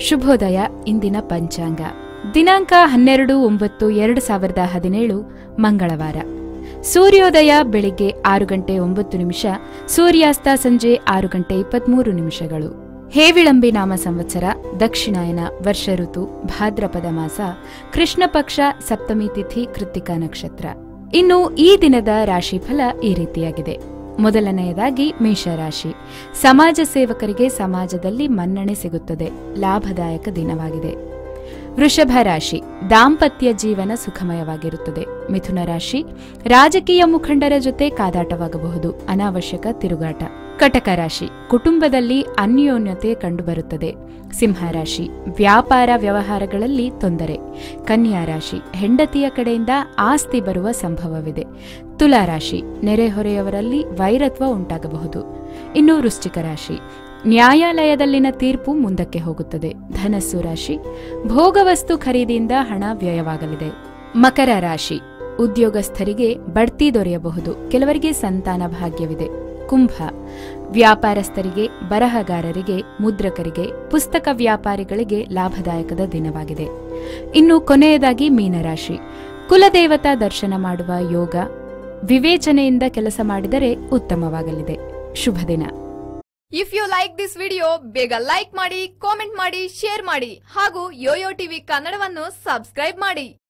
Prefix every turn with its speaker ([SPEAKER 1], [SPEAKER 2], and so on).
[SPEAKER 1] ಶುಭೋದಯ ಇಂದಿನ ಪಂಚಾಂಗ ದಿನಾಂಕ ಹನ್ನೆರಡು ಒಂಬತ್ತು ಎರಡು ಸಾವಿರದ ಹದಿನೇಳು ಮಂಗಳವಾರ ಸೂರ್ಯೋದಯ ಬೆಳಿಗ್ಗೆ ಆರು ಗಂಟೆ ಒಂಬತ್ತು ನಿಮಿಷ ಸೂರ್ಯಾಸ್ತ ಸಂಜೆ ಆರು ಗಂಟೆ ಇಪ್ಪತ್ಮೂರು ನಿಮಿಷಗಳು ಹೇವಿಳಂಬಿ ನಾಮ ಸಂವತ್ಸರ ದಕ್ಷಿಣಾಯನ ವರ್ಷ ಋತು ಭಾದ್ರಪದ ಮಾಸ ಕೃಷ್ಣ ಪಕ್ಷ ಸಪ್ತಮಿ ತಿಥಿ ಕೃತ್ತಿಕಾ ನಕ್ಷತ್ರ ಇನ್ನು ಈ ದಿನದ ರಾಶಿಫಲ ಈ ರೀತಿಯಾಗಿದೆ ಮೊದಲನೆಯದಾಗಿ ಮೇಷರಾಶಿ ಸಮಾಜ ಸೇವಕರಿಗೆ ಸಮಾಜದಲ್ಲಿ ಮನ್ನಣೆ ಸಿಗುತ್ತದೆ ಲಾಭದಾಯಕ ದಿನವಾಗಿದೆ ವೃಷಭ ರಾಶಿ ದಾಂಪತ್ಯ ಜೀವನ ಸುಖಮಯವಾಗಿರುತ್ತದೆ ಮಿಥುನ ರಾಶಿ ರಾಜಕೀಯ ಮುಖಂಡರ ಜೊತೆ ಕಾದಾಟವಾಗಬಹುದು ಅನಾವಶ್ಯಕ ತಿರುಗಾಟ ಕಟಕ ರಾಶಿ ಕುಟುಂಬದಲ್ಲಿ ಅನ್ಯೋನ್ಯತೆ ಕಂಡುಬರುತ್ತದೆ ಸಿಂಹ ರಾಶಿ ವ್ಯಾಪಾರ ವ್ಯವಹಾರಗಳಲ್ಲಿ ತೊಂದರೆ ಕನ್ಯಾ ರಾಶಿ ಹೆಂಡತಿಯ ಕಡೆಯಿಂದ ಆಸ್ತಿ ಬರುವ ಸಂಭವವಿದೆ ತುಲಾ ರಾಶಿ ನೆರೆಹೊರೆಯವರಲ್ಲಿ ವೈರತ್ವ ಉಂಟಾಗಬಹುದು ಇನ್ನು ವೃಶ್ಚಿಕ ರಾಶಿ ನ್ಯಾಯಾಲಯದಲ್ಲಿನ ತೀರ್ಪು ಮುಂದಕ್ಕೆ ಹೋಗುತ್ತದೆ ಧನಸ್ಸು ರಾಶಿ ಭೋಗವಸ್ತು ಖರೀದಿಯಿಂದ ಹಣ ವ್ಯಯವಾಗಲಿದೆ ಮಕರ ರಾಶಿ ಉದ್ಯೋಗಸ್ಥರಿಗೆ ಬಡ್ತಿ ದೊರೆಯಬಹುದು ಕೆಲವರಿಗೆ ಸಂತಾನ ಭಾಗ್ಯವಿದೆ ಕುಂಭ ವ್ಯಾಪಾರಸ್ಥರಿಗೆ ಬರಹಗಾರರಿಗೆ ಮುದ್ರಕರಿಗೆ ಪುಸ್ತಕ ವ್ಯಾಪಾರಿಗಳಿಗೆ ಲಾಭದಾಯಕದ ದಿನವಾಗಿದೆ ಇನ್ನು ಕೊನೆಯದಾಗಿ ಮೀನರಾಶಿ ಕುಲದೇವತಾ ದರ್ಶನ ಮಾಡುವ ಯೋಗ ವಿವೇಚನೆಯಿಂದ ಕೆಲಸ ಮಾಡಿದರೆ ಉತ್ತಮವಾಗಲಿದೆ ಶುಭ ದಿನ
[SPEAKER 2] if you like this video ಬೇಗ ಲೈಕ್ ಮಾಡಿ ಕಾಮೆಂಟ್ ಮಾಡಿ ಶೇರ್ ಮಾಡಿ ಹಾಗೂ ಯೋಯೋ ಟಿವಿ ಕನ್ನಡವನ್ನು ಸಬ್ಸ್ಕ್ರೈಬ್ ಮಾಡಿ